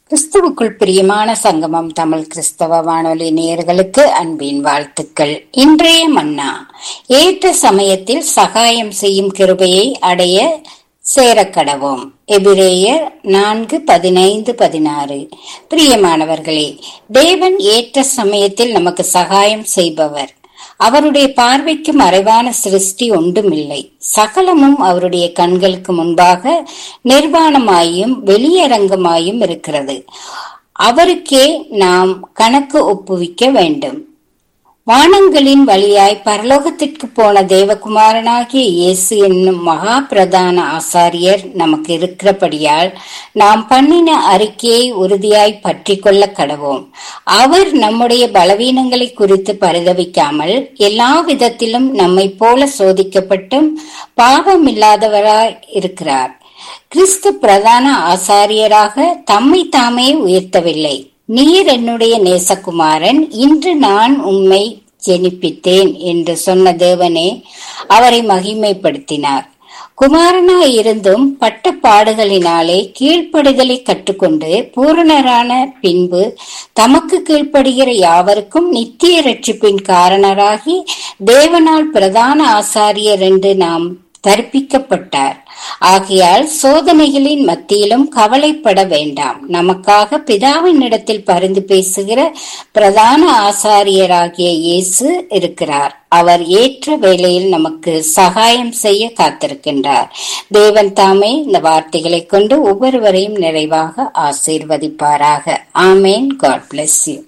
கிறிஸ்துவுக்குள் பிரியமான சங்கமம் தமிழ் கிறிஸ்தவ வானொலி நேயர்களுக்கு அன்பின் வாழ்த்துக்கள் இன்றைய மன்னா ஏற்ற சமயத்தில் சகாயம் செய்யும் கிருபையை அடைய சேரக்கடவோம் எபிரேயர் நான்கு பதினைந்து பதினாறு பிரியமானவர்களே தேவன் ஏற்ற சமயத்தில் நமக்கு சகாயம் செய்பவர் அவருடைய பார்வைக்கு மறைவான சிருஷ்டி ஒன்றுமில்லை சகலமும் அவருடைய கண்களுக்கு முன்பாக நிர்வாணமாயும் வெளியரங்கமாயும் இருக்கிறது அவருக்கே நாம் கணக்கு ஒப்புவிக்க வேண்டும் வானங்களின் வழியாய் பரலோகத்திற்கு போன தேவகுமாரனாகிய இயேசு என்னும் மகா பிரதான ஆசாரியர் நமக்கு இருக்கிறபடியால் நாம் பண்ணின அறிக்கையை உறுதியாய் பற்றி கொள்ள கடவோம் அவர் நம்முடைய பலவீனங்களை குறித்து பரிதவிக்காமல் எல்லா விதத்திலும் நம்மை போல சோதிக்கப்பட்டும் பாவமில்லாதவராய் இருக்கிறார் கிறிஸ்து பிரதான ஆசாரியராக தம்மை தாமே உயர்த்தவில்லை நீர் என்னுடைய நேசகுமாரன் இன்று நான் உண்மை ஜெனிப்பித்தேன் என்று சொன்ன தேவனே அவரை மகிமைப்படுத்தினார் குமாரனாய் இருந்தும் பட்ட பாடுகளினாலே கீழ்ப்படிதலை கற்றுக்கொண்டு பூரணரான பின்பு தமக்கு கீழ்ப்படுகிற யாவருக்கும் நித்திய ரட்சிப்பின் காரணராகி தேவனால் பிரதான ஆசாரியர் என்று நாம் தற்பிக்கப்பட்டார் ஆகையால் சோதனைகளின் மத்தியிலும் கவலைப்பட வேண்டாம் நமக்காக பிதாவின் இடத்தில் பரிந்து பேசுகிற பிரதான ஆசாரியராகிய இயேசு இருக்கிறார் அவர் ஏற்ற வேளையில் நமக்கு சகாயம் செய்ய காத்திருக்கின்றார் தேவன் தாமே இந்த வார்த்தைகளை கொண்டு ஒவ்வொருவரையும் நிறைவாக ஆசீர்வதிப்பாராக ஆமேன் காட் பிளஸ் யூ